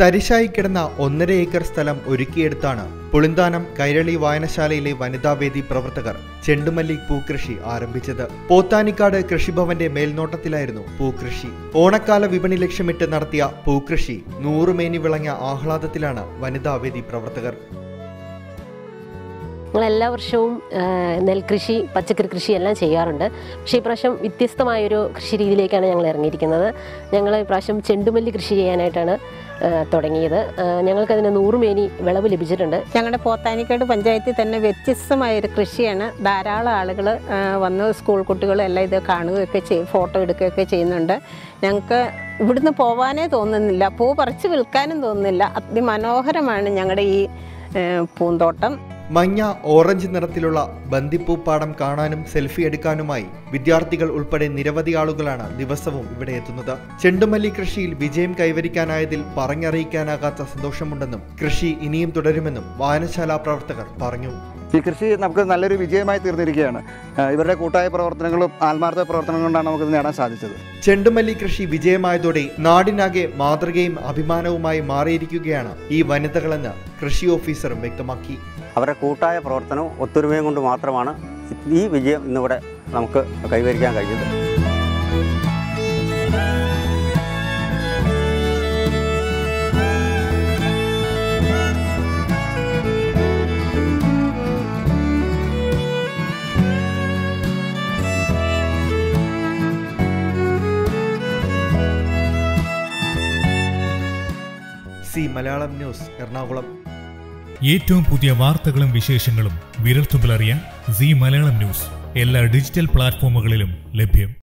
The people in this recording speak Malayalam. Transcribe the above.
തരിശായി കിടന്ന ഒന്നര ഏക്കർ സ്ഥലം ഒരുക്കിയെടുത്താണ് പുളിന്താനം കൈരളി വായനശാലയിലെ വനിതാവേദി പ്രവർത്തകർ ചെണ്ടുമല്ലി പൂക്കൃഷി ആരംഭിച്ചത് പോത്താനിക്കാട് കൃഷിഭവന്റെ മേൽനോട്ടത്തിലായിരുന്നു പൂക്കൃഷി ഓണക്കാല വിപണി ലക്ഷ്യമിട്ട് നടത്തിയ പൂക്കൃഷി നൂറുമേനി വിളഞ്ഞ ആഹ്ലാദത്തിലാണ് വനിതാവേദി പ്രവർത്തകർ ഞങ്ങൾ എല്ലാ വർഷവും ആ, നെൽകൃഷി പച്ചക്കറി കൃഷി എല്ലാം ചെയ്യാറുണ്ട് പക്ഷേ ഇപ്രാവശ്യം വ്യത്യസ്തമായൊരു കൃഷി രീതിയിലേക്കാണ് ഞങ്ങൾ ഇറങ്ങിയിരിക്കുന്നത് ഞങ്ങൾ ഇപ്രാവശ്യം ചെണ്ടുമല്ലി കൃഷി ചെയ്യാനായിട്ടാണ് ആ, തുടങ്ങിയത് ആ, ഞങ്ങൾക്കതിന് നൂറുമേനി വിളവ് ലഭിച്ചിട്ടുണ്ട് ഞങ്ങളുടെ പോത്താനിക്കാട് പഞ്ചായത്തിൽ തന്നെ വ്യത്യസ്തമായൊരു കൃഷിയാണ് ധാരാളം ആളുകൾ വന്ന് സ്കൂൾ കുട്ടികളും എല്ലാം ഇത് കാണുകയൊക്കെ ചെയ്യും ഫോട്ടോ എടുക്കുകയൊക്കെ ചെയ്യുന്നുണ്ട് ഞങ്ങൾക്ക് ഇവിടുന്ന് പോവാനേ തോന്നുന്നില്ല പൂ പറിച്ച് വിൽക്കാനും തോന്നുന്നില്ല അതിമനോഹരമാണ് ഞങ്ങളുടെ ഈ ആ, പൂന്തോട്ടം മഞ്ഞ ഓറഞ്ച് നിറത്തിലുള്ള ബന്ദിപ്പൂപ്പാടം കാണാനും സെൽഫി എടുക്കാനുമായി വിദ്യാർത്ഥികൾ ഉൾപ്പെടെ നിരവധി ആളുകളാണ് ദിവസവും ഇവിടെ എത്തുന്നത് ചെണ്ടുമല്ലി കൃഷിയിൽ വിജയം കൈവരിക്കാനായതിൽ പറഞ്ഞറിയിക്കാനാകാത്ത സന്തോഷമുണ്ടെന്നും കൃഷി ഇനിയും തുടരുമെന്നും വായനശാല പ്രവർത്തകർ പറഞ്ഞു ഈ കൃഷി നമുക്ക് നല്ലൊരു വിജയമായി തീർന്നിരിക്കുകയാണ് ആ, ഇവരുടെ കൂട്ടായ പ്രവർത്തനങ്ങളും ആത്മാർത്ഥ പ്രവർത്തനങ്ങളും കൊണ്ടാണ് നമുക്കിത് നേടാൻ സാധിച്ചത് ചെണ്ടുമല്ലി കൃഷി വിജയമായതോടെ നാടിനാകെ മാതൃകയും അഭിമാനവുമായി മാറിയിരിക്കുകയാണ് ഈ വനിതകളെന്ന് കൃഷി ഓഫീസറും വ്യക്തമാക്കി അവരുടെ കൂട്ടായ പ്രവർത്തനവും ഒത്തൊരുമയും കൊണ്ട് മാത്രമാണ് ഈ വിജയം ഇന്നിവിടെ നമുക്ക് കൈവരിക്കാൻ കഴിഞ്ഞത് സി മലയാളം ന്യൂസ് എറണാകുളം ഏറ്റവും പുതിയ വാർത്തകളും വിശേഷങ്ങളും വിരൽത്തുമ്പിലറിയാൻ സി മലയാളം ന്യൂസ് എല്ലാ ഡിജിറ്റൽ പ്ലാറ്റ്ഫോമുകളിലും ലഭ്യം